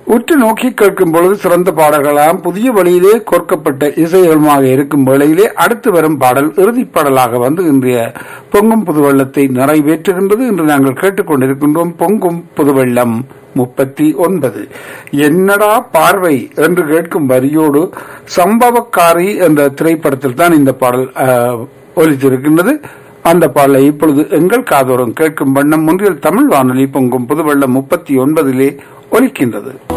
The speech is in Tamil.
உற்று நோக்கி கேட்கும் பொழுது சிறந்த பாடல்களாம் புதிய வழியிலே கோர்க்கப்பட்ட இசைகளுமாக இருக்கும் வேளையிலே அடுத்து வரும் பாடல் இறுதிப் பாடலாக வந்து இன்றைய பொங்கும் புதுவெள்ளத்தை நிறைவேற்றுகின்றது இன்று நாங்கள் கேட்டுக்கொண்டிருக்கின்றோம் பொங்கும் புதுவெள்ளம் முப்பத்தி ஒன்பது என்னடா பார்வை என்று கேட்கும் வரியோடு சம்பவக்காரி என்ற திரைப்படத்தில் தான் இந்த பாடல் அஹ், ஒலித்திருக்கின்றது அந்த பாடலை இப்பொழுது எங்கள் காதோரம் கேட்கும் வண்ணம் ஒன்றில் தமிழ் வானொலி பொங்கும் புதுவெள்ளம் முப்பத்தி ஒன்பதிலே ஒலிக்கின்றது